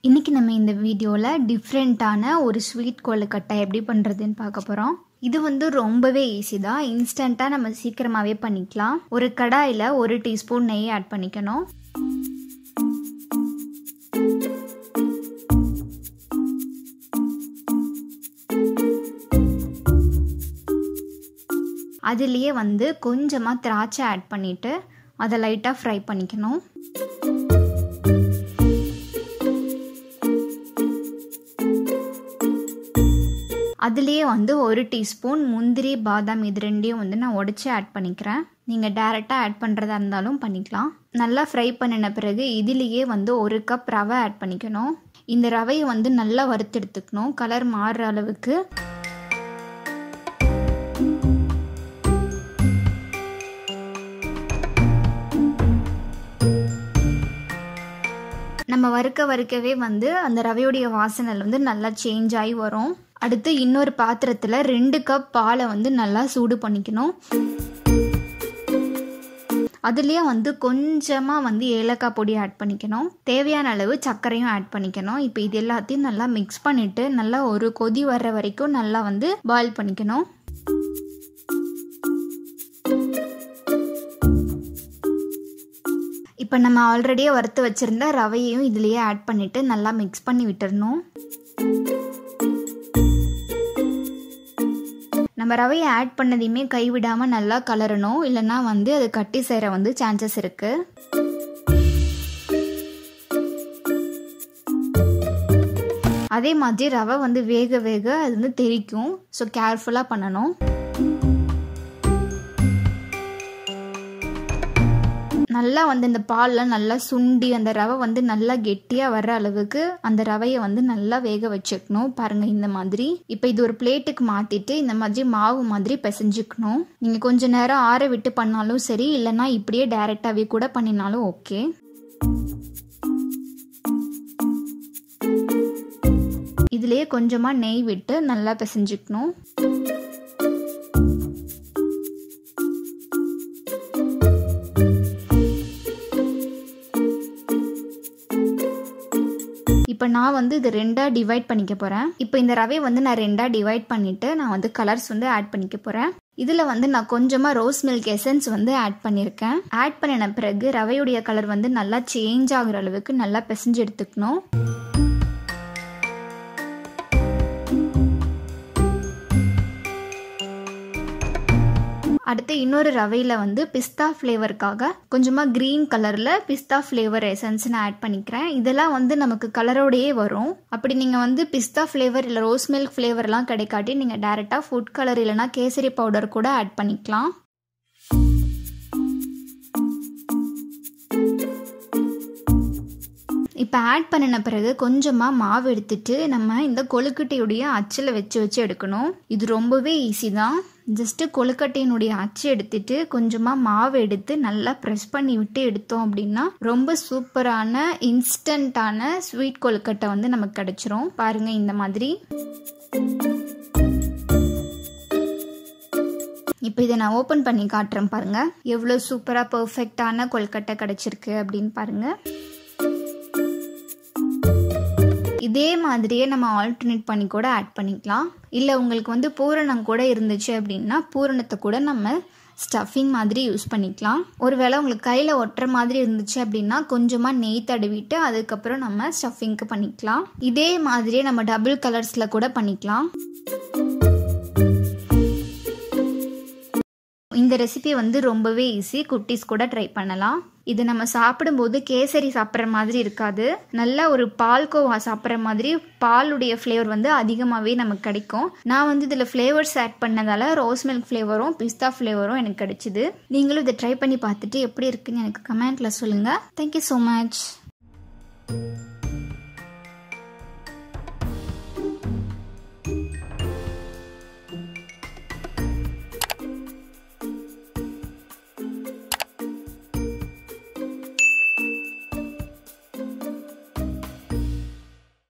இன்றைக்கி நம்ம இந்த வீடியோவில் டிஃப்ரெண்ட்டான ஒரு ஸ்வீட் கொழுக்கட்டை எப்படி பண்ணுறதுன்னு பார்க்க போகிறோம் இது வந்து ரொம்பவே ஈஸி தான் இன்ஸ்டண்ட்டாக நம்ம சீக்கிரமாகவே பண்ணிக்கலாம் ஒரு கடாயில் ஒரு டீஸ்பூன் நெய் ஆட் பண்ணிக்கணும் அதுலேயே வந்து கொஞ்சமாக திராட்சை ஆட் பண்ணிவிட்டு அதை லைட்டாக ஃப்ரை பண்ணிக்கணும் அதுலேயே வந்து ஒரு டீஸ்பூன் முந்திரி பாதாம் இது ரெண்டையும் வந்து நான் உடச்சி ஆட் பண்ணிக்கிறேன் நீங்கள் டேரெக்டாக ஆட் பண்ணுறதா இருந்தாலும் பண்ணிக்கலாம் நல்லா ஃப்ரை பண்ணின பிறகு இதுலேயே வந்து ஒரு கப் ரவை ஆட் பண்ணிக்கணும் இந்த ரவையை வந்து நல்லா வறுத்தெடுத்துக்கணும் கலர் மாறுற அளவுக்கு நம்ம வறுக்க வறுக்கவே வந்து அந்த ரவையுடைய வாசனை வந்து நல்லா சேஞ்ச் ஆகி வரும் அடுத்து இன்னொரு பாத்திரத்தில் ரெண்டு கப் பாலை வந்து நல்லா சூடு பண்ணிக்கணும் அதுலேயே வந்து கொஞ்சமாக வந்து ஏலக்காய் பொடி ஆட் பண்ணிக்கணும் தேவையான அளவு சர்க்கரையும் ஆட் பண்ணிக்கணும் இப்போ இது எல்லாத்தையும் நல்லா மிக்ஸ் பண்ணிவிட்டு நல்லா ஒரு கொதி வர்ற வரைக்கும் நல்லா வந்து பாயில் பண்ணிக்கணும் இப்போ நம்ம ஆல்ரெடியே வறுத்து வச்சுருந்த ரவையையும் இதுலேயே ஆட் பண்ணிவிட்டு நல்லா மிக்ஸ் பண்ணி விட்டுறணும் நம்ம ரவையை ஆட் பண்ணதையுமே கைவிடாமல் நல்லா கலரணும் இல்லைன்னா வந்து அது கட்டி சேர வந்து சான்சஸ் இருக்குது அதே மாதிரி ரவை வந்து வேக வேக அது வந்து தெரிக்கும் ஸோ கேர்ஃபுல்லாக பண்ணணும் நல்லா வந்து இந்த பாலில் நல்லா சுண்டி அந்த ரவை வந்து நல்லா கெட்டியாக வர்ற அளவுக்கு அந்த ரவையை வந்து நல்லா வேக வச்சுக்கணும் பாருங்கள் இந்த மாதிரி இப்போ இது ஒரு பிளேட்டுக்கு மாற்றிட்டு இந்த மாதிரி மாவு மாதிரி பிசைஞ்சுக்கணும் நீங்கள் கொஞ்ச நேரம் ஆற விட்டு பண்ணாலும் சரி இல்லைன்னா இப்படியே டைரெக்டாகவே கூட பண்ணினாலும் ஓகே இதுலேயே கொஞ்சமாக நெய் விட்டு நல்லா பிசைஞ்சுக்கணும் இப்போ நான் வந்து இது ரெண்டாக டிவைட் பண்ணிக்க போகிறேன் இப்போ இந்த ரவை வந்து நான் ரெண்டாக டிவைட் பண்ணிவிட்டு நான் வந்து கலர்ஸ் வந்து ஆட் பண்ணிக்க போகிறேன் இதில் வந்து நான் கொஞ்சமாக ரோஸ் மில்க் எசன்ஸ் வந்து ஆட் பண்ணியிருக்கேன் ஆட் பண்ணின பிறகு ரவையுடைய கலர் வந்து நல்லா சேஞ்ச் ஆகுற அளவுக்கு நல்லா பிசைஞ்சு எடுத்துக்கணும் அடுத்து இன்னொரு ரவையில் வந்து பிஸ்தா ஃப்ளேவருக்காக கொஞ்சமாக க்ரீன் கலரில் பிஸ்தா ஃப்ளேவர் எசன்ஸ் நான் ஆட் பண்ணிக்கிறேன் இதெல்லாம் வந்து நமக்கு கலரோடையே வரும் அப்படி நீங்கள் வந்து பிஸ்தா ஃப்ளேவர் இல்லை ரோஸ் மில்க் ஃப்ளேவர்லாம் கிடைக்காட்டி நீங்கள் டேரெக்டாக ஃபுட் கலர் இல்லைனா கேசரி பவுடர் கூட ஆட் பண்ணிக்கலாம் இப்போ ஆட் பண்ணின பிறகு கொஞ்சமாக மாவு எடுத்துட்டு நம்ம இந்த கொழுக்கட்டையுடைய அச்சில் வச்சு வச்சு எடுக்கணும் இது ரொம்பவே ஈஸி தான் ஜஸ்ட்டு கொழுக்கட்டையினுடைய அச்சு எடுத்துட்டு கொஞ்சமாக மாவு எடுத்து நல்லா ப்ரெஸ் பண்ணி விட்டு எடுத்தோம் அப்படின்னா ரொம்ப சூப்பரான இன்ஸ்டண்ட்டான ஸ்வீட் கொழுக்கட்டை வந்து நமக்கு கிடச்சிரும் பாருங்கள் இந்த மாதிரி இப்போ இதை நான் ஓப்பன் பண்ணி காட்டுறேன் பாருங்கள் எவ்வளோ சூப்பராக பர்ஃபெக்டான கொழுக்கட்டை கிடச்சிருக்கு அப்படின்னு பாருங்கள் இதே மாதிரியே நம்ம ஆல்டர்னேட் பண்ணி கூட ஆட் பண்ணிக்கலாம் இல்லை உங்களுக்கு வந்து பூரணம் கூட இருந்துச்சு அப்படின்னா பூரணத்தை கூட நம்ம ஸ்டஃபிங் மாதிரி யூஸ் பண்ணிக்கலாம் ஒருவேளை உங்களுக்கு கையில் ஒட்டுற மாதிரி இருந்துச்சு அப்படின்னா கொஞ்சமாக நெய் தடவிட்டு அதுக்கப்புறம் நம்ம ஸ்டஃபிங்க்கு பண்ணிக்கலாம் இதே மாதிரியே நம்ம டபுள் கலர்ஸில் கூட பண்ணிக்கலாம் இந்த ரெசிபி வந்து ரொம்பவே ஈஸி குட்டீஸ் கூட ட்ரை பண்ணலாம் இது நம்ம சாப்பிடும்போது கேசரி சாப்பிட்ற மாதிரி இருக்காது நல்ல ஒரு பால்கோவா சாப்பிட்ற மாதிரி பாலுடைய ஃப்ளேவர் வந்து அதிகமாகவே நமக்கு கிடைக்கும் நான் வந்து இதில் ஃப்ளேவர்ஸ் ஆட் பண்ணதால ரோஸ் மில்க் ஃப்ளேவரும் பிஸ்தா ஃப்ளேவரும் எனக்கு கிடைச்சிது நீங்களும் இதை ட்ரை பண்ணி பார்த்துட்டு எப்படி இருக்குன்னு எனக்கு கமெண்ட்டில் சொல்லுங்கள் தேங்க்யூ ஸோ மச்